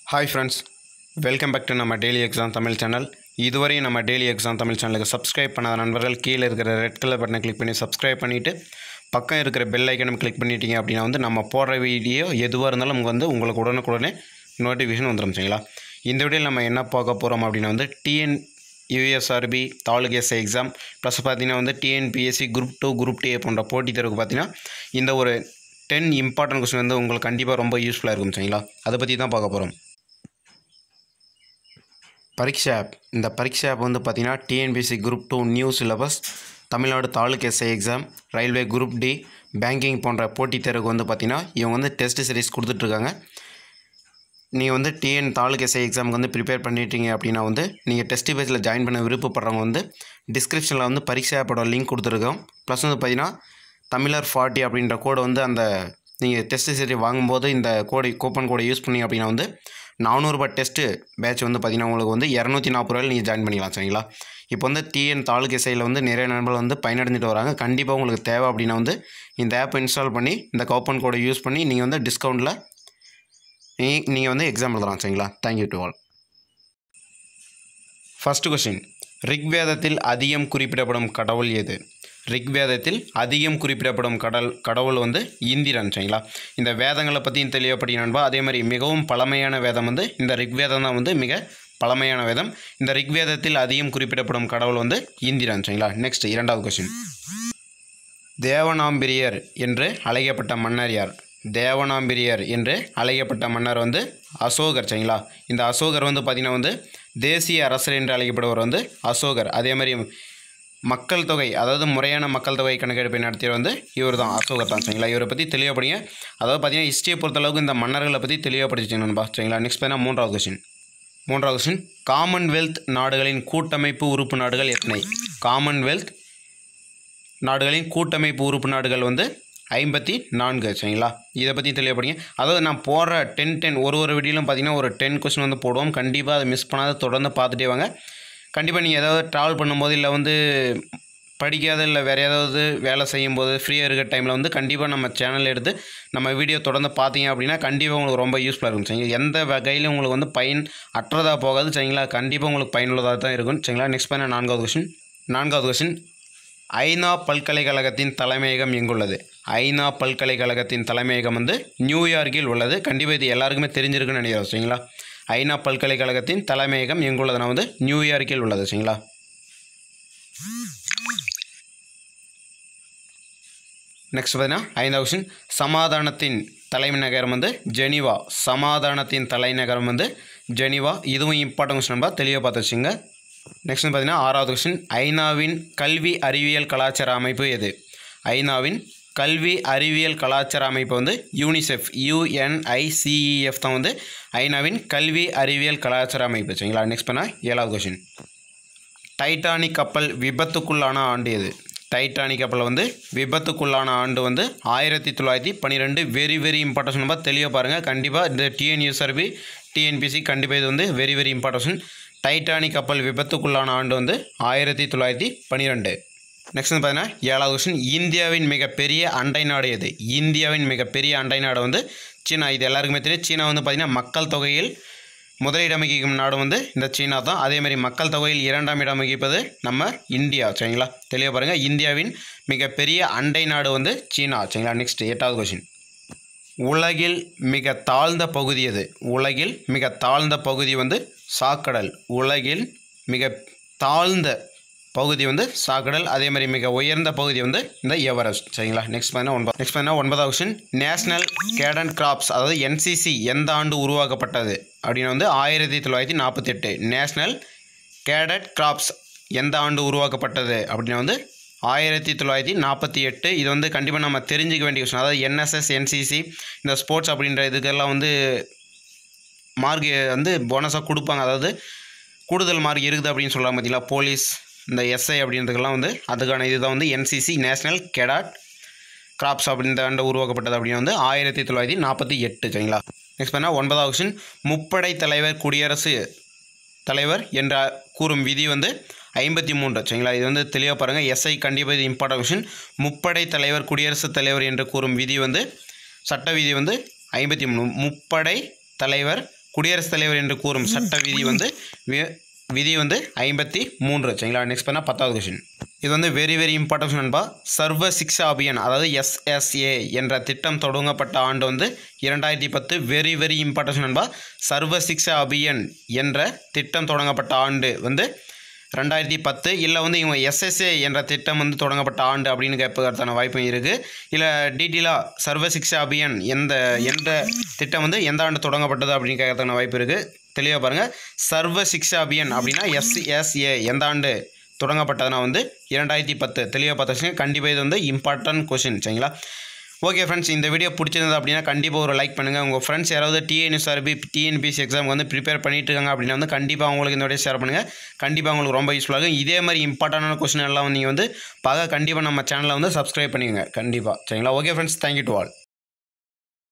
hi friends welcome back to நம்ம daily exam Tamil channel இதுவரை நம்ம டெய்லி எக்ஸாம் தமிழ் சேனலுக்கு சப்ஸ்கிரைப் பண்ணாத நண்பர்கள் கீழே இருக்கிற ரெட் கலர் பட்டனை கிளிக் பண்ணி சப்ஸ்கிரைப் பண்ணிவிட்டு பக்கம் இருக்கிற பெல் ஐக்கனும் கிளிக் பண்ணிட்டீங்க அப்படின்னா வந்து நம்ம போடுற வீடியோ எதுவாக இருந்தாலும் நமக்கு வந்து உங்களுக்கு உடனுக்குடனே நோட்டிஃபிகேஷன் வந்துடும் சரிங்களா இந்த வீடியோவில் நம்ம என்ன பார்க்க போகிறோம் அப்படின்னா வந்து TN USRB taluk SI exam plus பார்த்தீங்கன்னா வந்து TNPSC group two group D போன்ற போட்டித் தேர்வுக்கு பார்த்தீங்கன்னா இந்த ஒரு டென் இம்பார்ட்டன்ட் கொஸ்டின் வந்து உங்களுக்கு கண்டிப்பாக ரொம்ப யூஸ்ஃபுல்லாக இருக்கும் சரிங்களா அதை பற்றி தான் பார்க்க போகிறோம் பரீட்சா ஆப் இந்த பரீட்சா ஆப் வந்து பார்த்தீங்கன்னா TNPC group two new syllabus Tamil Nadu taluk SI exam railway group D banking போன்ற போட்டித் தேர்வுக்கு வந்து பார்த்தீங்கன்னா இவங்க வந்து டெஸ்ட் சீரிஸ் கொடுத்துட்ருக்காங்க நீங்கள் வந்து டிஎன் தாலுக் எஸ்ஐ எக்ஸாமுக்கு வந்து ப்ரிப்பேர் பண்ணிட்டீங்க அப்படின்னா வந்து நீங்கள் டெஸ்ட் பேஜில் ஜாயின் பண்ண விருப்பப்படுறவங்க வந்து டிஸ்கிரிப்ஷனில் வந்து பரீட்சா ஆப்போட லிங்க் கொடுத்துருக்கோம் ப்ளஸ் வந்து பார்த்தீங்கன்னா தமிழர் ஃபார்ட்டி அப்படின்ற கோடை வந்து அந்த நீங்கள் டெஸ்ட் சரி வாங்கும்போது இந்த கோடை கூப்பன் கோடை யூஸ் பண்ணி அப்படின்னா வந்து நானூறுரூபா டெஸ்ட்டு பேட்ச் வந்து பார்த்தீங்கன்னா உங்களுக்கு வந்து இரநூத்தி நாற்பது ரூபாயில் நீங்கள் ஜாயின் பண்ணிக்கலாம் சரிங்களா இப்போ வந்து டிஎன் தாலுக் எஸ்ஐயில் வந்து நிறைய நண்பர்கள் வந்து பயனடைஞ்சிட்டு வராங்க கண்டிப்பாக உங்களுக்கு தேவை அப்படின்னா வந்து இந்த ஆப் இன்ஸ்டால் பண்ணி இந்த கூப்பன் கோடை யூஸ் பண்ணி நீங்கள் வந்து டிஸ்கவுண்ட்டில் நீ நீங்கள் வந்து எக்ஸாம் எழுதலாம் சரிங்களா thank you to all first question ரிக்வேதத்தில் அதிகம் குறிப்பிடப்படும் கடவுள் எது ரிக்வேதத்தில் அதிகம் குறிப்பிடப்படும் கடல் கடவுள் வந்து இந்திரன் சரிங்களா இந்த வேதங்களை பற்றியும் தெளிவப்படி நண்பா அதே மாதிரி மிகவும் பழமையான வேதம் வந்து இந்த ரிக்வேதம் தான் வந்து மிக பழமையான வேதம் இந்த ரிக்வேதத்தில் அதிகம் குறிப்பிடப்படும் கடவுள் வந்து இந்திரன் சரிங்களா நெக்ஸ்ட் இரண்டாவது கொஸ்டின் தேவனாம்பிரியர் என்று அழைக்கப்பட்ட மன்னர் யார் தேவனாம்பிரியர் என்று அழைக்கப்பட்ட மன்னர் வந்து அசோகர் சரிங்களா இந்த அசோகர் வந்து பார்த்திங்கன்னா வந்து தேசிய அரசர் என்று அழைக்கப்படுவர் வந்து அசோகர் அதே மாதிரி மக்கள் தொகை அதாவது முறையான மக்கள் தொகை கணக்கெடுப்பை நடத்தியவர் வந்து இவர் தான் அசோகர் தான் சரிங்களா இவரை பற்றி தெளிவப்படுங்க அதாவது பார்த்தீங்கன்னா ஹிஸ்ட்ரியை பொறுத்தளவுக்கு இந்த மன்னர்களை பற்றி தெளிவப்படுத்திச்சு நண்பா சரிங்களா நெக்ஸ்ட் பார்த்தீங்கன்னா மூன்றாவது கொஸ்டின் மூன்றாவது கொஸ்டின் காமன்வெல்த் நாடுகளின் கூட்டமைப்பு உறுப்பு நாடுகள் எத்தனை காமன்வெல்த் நாடுகளின் கூட்டமைப்பு உறுப்பு நாடுகள் வந்து ஐம்பத்தி நான்கு சரிங்களா இதை பற்றி தெளிவப்படுங்க அதாவது நான் போடுற டென் டென் ஒரு ஒரு வீடியோலும் பார்த்தீங்கன்னா ஒரு டென் கொஸ்டின் வந்து போடுவோம் கண்டிப்பாக அதை மிஸ் பண்ணாத தொடர்ந்து பார்த்துட்டே வாங்க கண்டிப்பாக நீங்கள் ஏதாவது ட்ராவல் பண்ணும்போது இல்லை வந்து படிக்காத இல்லை வேறு ஏதாவது வேலை செய்யும்போது ஃப்ரீயாக இருக்கிற டைமில் வந்து கண்டிப்பாக நம்ம சேனல் எடுத்து நம்ம வீடியோ தொடர்ந்து பார்த்தீங்க அப்படின்னா கண்டிப்பாக உங்களுக்கு ரொம்ப யூஸ்ஃபுல்லாக இருக்கும் சரிங்களா எந்த வகையிலும் உங்களுக்கு வந்து பயன் அற்றதாக போகாது சரிங்களா கண்டிப்பாக உங்களுக்கு பயனுள்ளதாக தான் இருக்கும் சரிங்களா நெக்ஸ்ட் பண்ண நான்காவது கொஸ்டின் நான்காவது கொஸ்டின் ஐநா பல்கலைக்கழகத்தின் தலைமையகம் எங்குள்ளது ஐநா பல்கலைக்கழகத்தின் தலைமையகம் வந்து நியூயார்க்கில் உள்ளது கண்டிப்பாக இது எல்லாருக்குமே தெரிஞ்சிருக்குன்னு நினைக்கிறோம் சரிங்களா ஐநா பல்கலைக்கழகத்தின் தலைமையகம் எங்குள்ளதுனா வந்து நியூயார்க்கில் உள்ளது சரிங்களா நெக்ஸ்ட் பார்த்தீங்கன்னா ஐந்தாவது கொஸ்டின் சமாதானத்தின் தலைநகரம் வந்து ஜெனிவா சமாதானத்தின் தலைநகரம் வந்து ஜெனிவா இதுவும் இம்பார்ட்டன் கொஸ்டின் நம்ம தெளிவாக பார்த்து வச்சுங்க நெக்ஸ்ட் பார்த்தீங்கன்னா ஆறாவது கொஸ்டின் ஐநாவின் கல்வி அறிவியல் கலாச்சார அமைப்பு எது ஐநாவின் கல்வி அறிவியல் கலாச்சார அமைப்பு வந்து யூனிசெஃப் யூஎன்ஐசிஇஎஃப் தான் வந்து ஐநாவின் கல்வி அறிவியல் கலாச்சார அமைப்பு சரிங்களா நெக்ஸ்ட் பண்ணால் ஏழாவது கொஸ்டின் டைட்டானிக் கப்பல் விபத்துக்குள்ளான ஆண்டு எது டைட்டானிக் கப்பல் வந்து விபத்துக்குள்ளான ஆண்டு வந்து ஆயிரத்தி தொள்ளாயிரத்தி பன்னிரெண்டு வெரி வெரி இம்பார்ட்டன்ஸ் நம்ம தெளிவாக பாருங்கள் கண்டிப்பாக இந்த டிஎன்யூஎஸ்ஆர்பி டிஎன்பிசி கண்டிப்பாக இது வந்து வெரி வெரி இம்பார்ட்டன்ஸ் டைட்டானிக் கப்பல் விபத்துக்குள்ளான ஆண்டு வந்து ஆயிரத்தி தொள்ளாயிரத்தி பன்னிரெண்டு நெக்ஸ்ட் வந்து பார்த்தீங்கன்னா ஏழாவது கொஸ்டின் இந்தியாவின் மிகப்பெரிய அண்டை நாடு எது இந்தியாவின் மிகப்பெரிய அண்டை நாடு வந்து சீனா இது எல்லாருக்குமே தெரியும் சீனா வந்து பார்த்திங்கன்னா மக்கள் தொகையில் முதலிடம் வகிக்கும் நாடு வந்து இந்த சீனா தான் அதே மாதிரி மக்கள் தொகையில் இரண்டாம் இடம் வகிப்பது நம்ம இந்தியா சரிங்களா தெளிவாக பாருங்கள் இந்தியாவின் மிகப்பெரிய அண்டை நாடு வந்து சீனா சரிங்களா நெக்ஸ்ட் எட்டாவது கொஸ்டின் உலகில் மிக தாழ்ந்த பகுதி எது உலகில் மிக தாழ்ந்த பகுதி வந்து சாக்கடல் உலகில் மிக தாழ்ந்த பகுதி வந்து சாக்கடல் அதே மாதிரி மிக உயர்ந்த பகுதி வந்து இந்த எவரெஸ்ட் சரிங்களா நெக்ஸ்ட் பார்த்தீங்கன்னா ஒன்பது நெக்ஸ்ட் பார்த்தீங்கன்னா ஒன்பதாவது கொஸ்டின் நேஷனல் கேடன் கிராப்ஸ் அதாவது என்சிசி எந்த ஆண்டு உருவாக்கப்பட்டது அப்படின்னு வந்து ஆயிரத்தி தொள்ளாயிரத்தி நாற்பத்தி எட்டு நேஷனல் கேடட் கிராப்ஸ் எந்த ஆண்டு உருவாக்கப்பட்டது அப்படின்னு வந்து ஆயிரத்தி தொள்ளாயிரத்தி நாற்பத்தி எட்டு இது வந்து கண்டிப்பாக நம்ம தெரிஞ்சுக்க வேண்டிய விஷயம் அதாவது என்எஸ்எஸ் என்சிசி இந்த ஸ்போர்ட்ஸ் அப்படின்ற இதுக்கெல்லாம் வந்து மார்க் வந்து போனஸாக கொடுப்பாங்க அதாவது கூடுதல் மார்க் இருக்குது அப்படின்னு சொல்லலாம் பார்த்தீங்களா போலீஸ் இந்த எஸ்ஐ அப்படின்றதுக்கெல்லாம் வந்து அதுக்கான இதுதான் வந்து என்சிசி நேஷனல் கெடாட் கிராப்ஸ் அப்படின்ற ஆண்டு உருவாக்கப்பட்டது அப்படின்னு வந்து ஆயிரத்தி தொள்ளாயிரத்தி நாற்பத்தி எட்டு சரிங்களா நெக்ஸ்ட் பண்ணால் ஒன்பதாவது கொஸ்டின் முப்படை தலைவர் குடியரசு தலைவர் என்ற கூறும் விதி வந்து ஐம்பத்தி மூன்று சரிங்களா இது வந்து தெளிவாக பாருங்கள் எஸ்ஐ கண்டிப்பாக இது இம்பார்ட்டன் கொஸ்டின் முப்படை தலைவர் குடியரசுத் தலைவர் என்று கூறும் விதி வந்து சட்ட விதி வந்து ஐம்பத்தி மூணு முப்படை தலைவர் குடியரசுத் தலைவர் என்று கூறும் சட்ட விதி வந்து வி- விதி வந்து ஐம்பத்தி மூன்று சரிங்களா நெக்ஸ்ட் பண்ணால் பத்தாவது கொஷின் இது வந்து வெரி வெரி இம்பார்ட்டன்ஸ் நண்பா சர்வ சிக்ஷா அபியான் அதாவது எஸ்எஸ்ஏ என்ற திட்டம் தொடங்கப்பட்ட ஆண்டு வந்து இரண்டாயிரத்தி பத்து வெரி வெரி இம்பார்ட்டன்ஸ் நண்பா சர்வ சிக்ஷா அபியான் என்ற திட்டம் தொடங்கப்பட்ட ஆண்டு வந்து ரெண்டாயிரத்தி பத்து இல்லை வந்து இவங்க எஸ்எஸ்ஏ என்ற திட்டம் வந்து தொடங்கப்பட்ட ஆண்டு அப்படின்னு கேட்பதற்கான வாய்ப்பும் இருக்குது இல்லை டீட்டெயிலாக சர்வ சிக்ஷா அபியான் எந்த எந்த திட்டம் வந்து எந்த ஆண்டு தொடங்கப்பட்டது அப்படின்னு கேட்கறதுக்கான வாய்ப்பு இருக்குது தெளிவாக பாருங்கள் சர்வ சிக்ஷா அபியான் அப்படின்னா எஸ்எஸ்ஏ எந்த ஆண்டு தொடங்கப்பட்டதுனா வந்து இரண்டாயிரத்தி பத்து தெளிவாக பார்த்தாச்சுங்க கண்டிப்பாக இது வந்து இம்பார்ட்டன்ட் கொஷின் சரிங்களா ஓகே ஃப்ரெண்ட்ஸ் இந்த வீடியோ பிடிச்சிருந்தது அப்படின்னா கண்டிப்பாக ஒரு லைக் பண்ணுங்கள் உங்கள் ஃப்ரெண்ட்ஸ் யாராவது டிஎன்எஸ்ஆர்பி டிஎன்பிசி எக்ஸாம் வந்து ப்ரிப்பேர் பண்ணிட்டு இருக்காங்க அப்படின்னா வந்து கண்டிப்பாக அவங்களுக்கு இந்த வீடியோ ஷேர் பண்ணுங்கள் கண்டிப்பாக உங்களுக்கு ரொம்ப யூஸ்ஃபுல்லாக இருக்கும் இதே மாதிரி இம்பார்ட்டண்டான கொஸ்டின் எல்லாம் நீங்கள் வந்து பார்க்க கண்டிப்பாக நம்ம சேனலை வந்து சப்ஸ்கிரைப் பண்ணிக்கோங்க கண்டிப்பாக சரிங்களா okay friends thank you to all